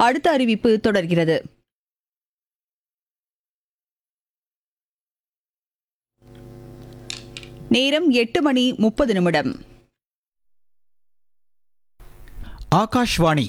அடுத்த அறிவிப்பு தொடர்கிறது நேரம் எட்டு மணி முப்பது நிமிடம் ஆகாஷ்வாணி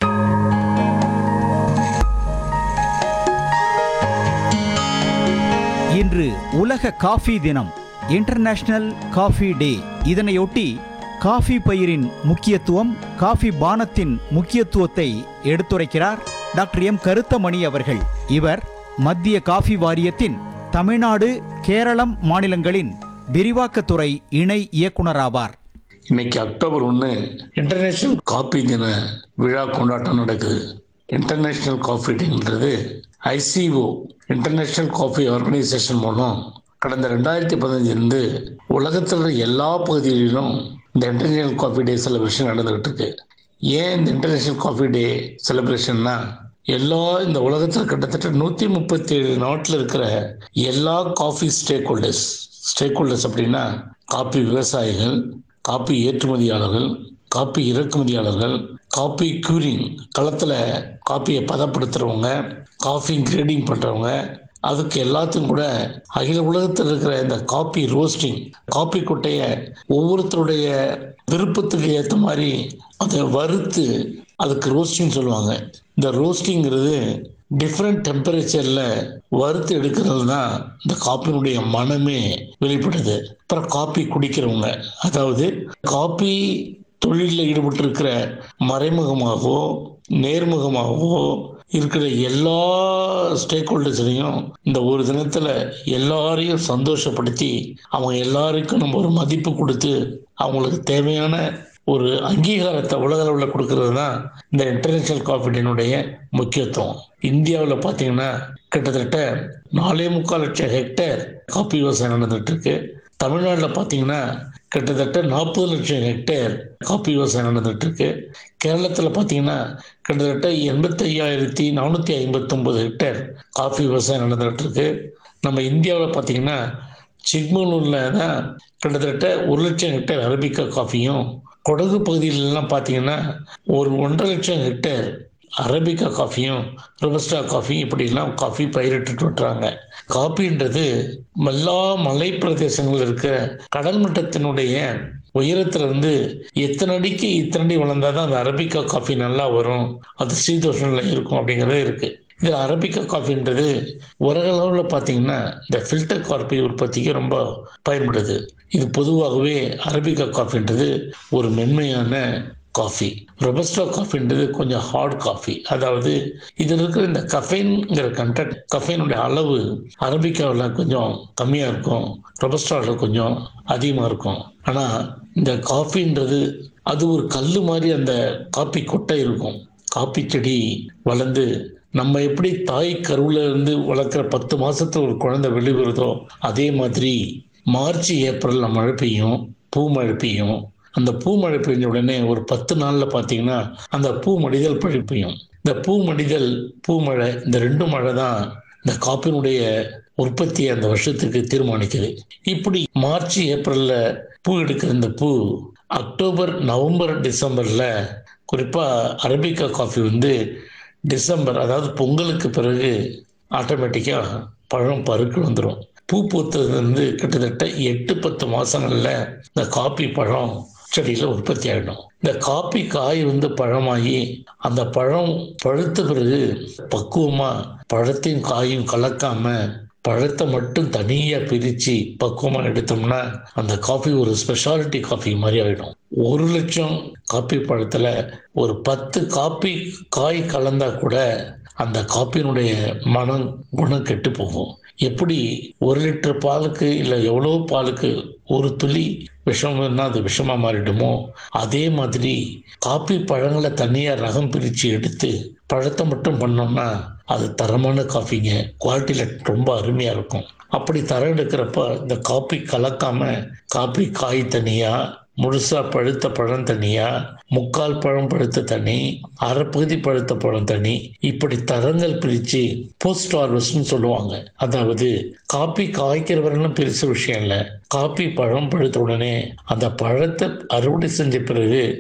இன்று உலக காஃபி தினம் இன்டர்நேஷனல் காஃபி டே இதனையொட்டி காஃபி பயிரின் முக்கியத்துவம் காஃபி பானத்தின் முக்கியத்துவத்தை எடுத்துரைக்கிறார் டாக்டர் எம் கருத்தமணி அவர்கள் இவர் மத்திய காஃபி வாரியத்தின் தமிழ்நாடு கேரளம் மாநிலங்களின் விரிவாக்கத்துறை இணை இயக்குனராவார் இன்னைக்கு அக்டோபர் ஒன்று இன்டர்நேஷனல் காபி தின விழா கொண்டாட்டம் நடக்குது இன்டர்நேஷனல் காஃபி டேன்றது ஐசிஓ இன்டர்நேஷனல் காஃபி ஆர்கனைசேஷன் மூலம் கடந்த ரெண்டாயிரத்தி பதினஞ்சிலிருந்து உலகத்தில் இருக்க எல்லா பகுதிகளிலும் இந்த இன்டர்நேஷனல் காஃபி டே செலிப்ரேஷன் நடந்துகிட்டு இருக்கு ஏன் இந்த இன்டர்நேஷனல் காஃபி டே செலிப்ரேஷன்னா எல்லா இந்த உலகத்தில் கிட்டத்தட்ட நூற்றி முப்பத்தி ஏழு நாட்டில் இருக்கிற எல்லா coffee stakeholders stakeholders அப்படின்னா காப்பி விவசாயிகள் காப்பி ஏற்றுமதியாளர்கள் காப்பி இறக்குமதியாளர்கள் காப்பி க்யூரிங் களத்தில் காப்பியை பதப்படுத்துகிறவங்க காஃபி கிரேடிங் பண்ணுறவங்க அதுக்கு எல்லாத்துக்கும் கூட அகில உலகத்தில் இருக்கிற இந்த காப்பி ரோஸ்டிங் காப்பி கொட்டையை ஒவ்வொருத்தருடைய விருப்பத்துக்கு ஏற்ற மாதிரி அதை வறுத்து அதுக்கு ரோஸ்டிங் சொல்லுவாங்க இந்த ரோஸ்டிங்கிறது டிஃப்ரெண்ட் டெம்பரேச்சரில் வறுத்து எடுக்கிறது தான் இந்த காப்பினுடைய மனமே வெளிப்படுது அப்புறம் காப்பி குடிக்கிறவங்க அதாவது காப்பி தொழிலில் ஈடுபட்டு இருக்கிற மறைமுகமாகவோ நேர்முகமாகவோ இருக்கிற எல்லா ஸ்டேக் ஹோல்டர்ஸையும் இந்த ஒரு தினத்தில் எல்லாரையும் சந்தோஷப்படுத்தி அவங்க எல்லாருக்கும் நம்ம ஒரு மதிப்பு கொடுத்து அவங்களுக்கு தேவையான ஒரு அங்கீகாரத்தை உலக அளவில் கொடுக்கறது தான் இந்த இன்டர்நேஷனல் காஃபிடேனுடைய முக்கியத்துவம் இந்தியாவில் பார்த்தீங்கன்னா கிட்டத்தட்ட நாலே முக்கால் லட்சம் ஹெக்டேர் காப்பி விவசாயம் நடந்துட்டு இருக்கு தமிழ்நாட்டில் பார்த்தீங்கன்னா கிட்டத்தட்ட நாற்பது லட்சம் ஹெக்டேர் காப்பி விவசாயம் நடந்துட்டு இருக்கு கேரளத்தில் பார்த்தீங்கன்னா கிட்டத்தட்ட எண்பத்தி ஐயாயிரத்தி நானூற்றி ஐம்பத்தொம்பது ஹெக்டேர் காஃபி விவசாயம் நடந்துட்டு இருக்கு நம்ம இந்தியாவில் பார்த்தீங்கன்னா சிக்மங்களூரில் தான் கிட்டத்தட்ட ஒரு லட்சம் ஹெக்டேர் அரபிக்கா காஃபியும் கொடகு பகுதியிலலாம் பார்த்தீங்கன்னா ஒரு ஒன்றரை லட்சம் ஹெக்டேர் அரபிக்கா காஃபியும் ரொபஸ்டா காஃபியும் இப்படிலாம் காஃபி பயிரிட்டு விட்டுறாங்க காஃபின்றது எல்லா மலை பிரதேசங்கள் இருக்கிற கடல் மட்டத்தினுடைய உயரத்துல இருந்து எத்தனை அடிக்கு இத்தனை அடி வளர்ந்தாதான் அந்த அரபிக்கா காஃபி நல்லா வரும் அது சீதோஷனில் இருக்கும் அப்படிங்கிறதே இருக்கு இது அரபிக்கா காஃபின்றது உலக அளவில் பார்த்தீங்கன்னா இந்த ஃபில்டர் காஃபி உற்பத்திக்கு ரொம்ப பயன்படுது இது பொதுவாகவே அரபிக்கா காஃபின்றது ஒரு மென்மையான காஃபி ரொபஸ்டா காஃபின்றது கொஞ்சம் ஹார்ட் காஃபி அதாவது இதில் இருக்கிற இந்த கஃபைன்ங்கிற கண்டென்ட் கஃபைனுடைய அளவு அரபிக்காவில் கொஞ்சம் கம்மியாக இருக்கும் ரொபஸ்டாவில் கொஞ்சம் அதிகமாக இருக்கும் ஆனால் இந்த காஃபின்றது அது ஒரு கல் மாதிரி அந்த காப்பி கொட்டை இருக்கும் காப்பி செடி வளர்ந்து நம்ம எப்படி தாய் கருவில் இருந்து வளர்க்குற பத்து மாசத்துல ஒரு குழந்தை வெளிவருதோ அதே மாதிரி மார்ச் ஏப்ரல்ல மழை பெய்யும் பூ மழை பெய்யும் அந்த பூ மழை பெய்ஞ்ச உடனே ஒரு பத்து நாள்ல பார்த்தீங்கன்னா அந்த பூ மடிதல் மழை பெய்யும் இந்த பூ மடிதல் பூ மழை இந்த ரெண்டு மழை தான் இந்த காப்பினுடைய உற்பத்தியை அந்த வருஷத்துக்கு தீர்மானிக்குது இப்படி மார்ச் ஏப்ரல்ல பூ எடுக்கிற இந்த பூ அக்டோபர் நவம்பர் டிசம்பர்ல குறிப்பா அரபிக்கா காஃபி வந்து டிசம்பர் அதாவது பொங்கலுக்கு பிறகு ஆட்டோமேட்டிக்காக பழம் பருக்கு வந்துடும் பூ பூத்தது வந்து கிட்டத்தட்ட எட்டு பத்து மாசங்கள்ல இந்த காப்பி பழம் செடியில் உற்பத்தி ஆகிடும் இந்த காப்பி காய் வந்து பழமாகி அந்த பழம் பழுத்த பிறகு பக்குவமாக பழத்தையும் காயும் கலக்காம பழத்தை மட்டும் தனியாக பிரித்து பக்குவமாக எடுத்தோம்னா அந்த காஃபி ஒரு ஸ்பெஷாலிட்டி காஃபி மாதிரி ஆகிடும் ஒரு லட்சம் காப்பி பழத்தில் ஒரு பத்து காப்பி காய் கலந்தா கூட அந்த காப்பியினுடைய மனம் குணம் கெட்டு போகும் எப்படி ஒரு லிட்டர் பாலுக்கு இல்லை எவ்வளோ பாலுக்கு ஒரு துளி விஷம்னா அது விஷமா மாறிடுமோ அதே மாதிரி காப்பி பழங்களை தனியாக ரகம் பிரித்து எடுத்து பழத்தை மட்டும் பண்ணோம்னா அது தரமான காஃபிங்க குவாலிட்டியில் ரொம்ப அருமையாக இருக்கும் அப்படி தரம் எடுக்கிறப்ப இந்த காப்பி கலக்காம காப்பி காய் தனியாக முழுசா பழுத்த பழம் தனியா முக்கால் பழம் பழுத்த தனி அரைப்பகுதி பழுத்த பழம் தனி இப்படி தரங்கள் பிரிச்சு போஸ்ட் ஹார்வெஸ்ட்னு சொல்லுவாங்க அதாவது காப்பி காய்க்கிற வரலாம் பெருசு விஷயம் இல்லை காப்பி பழம் பழுத்த உடனே அந்த பழத்தை அறுவடை செஞ்ச பிறகு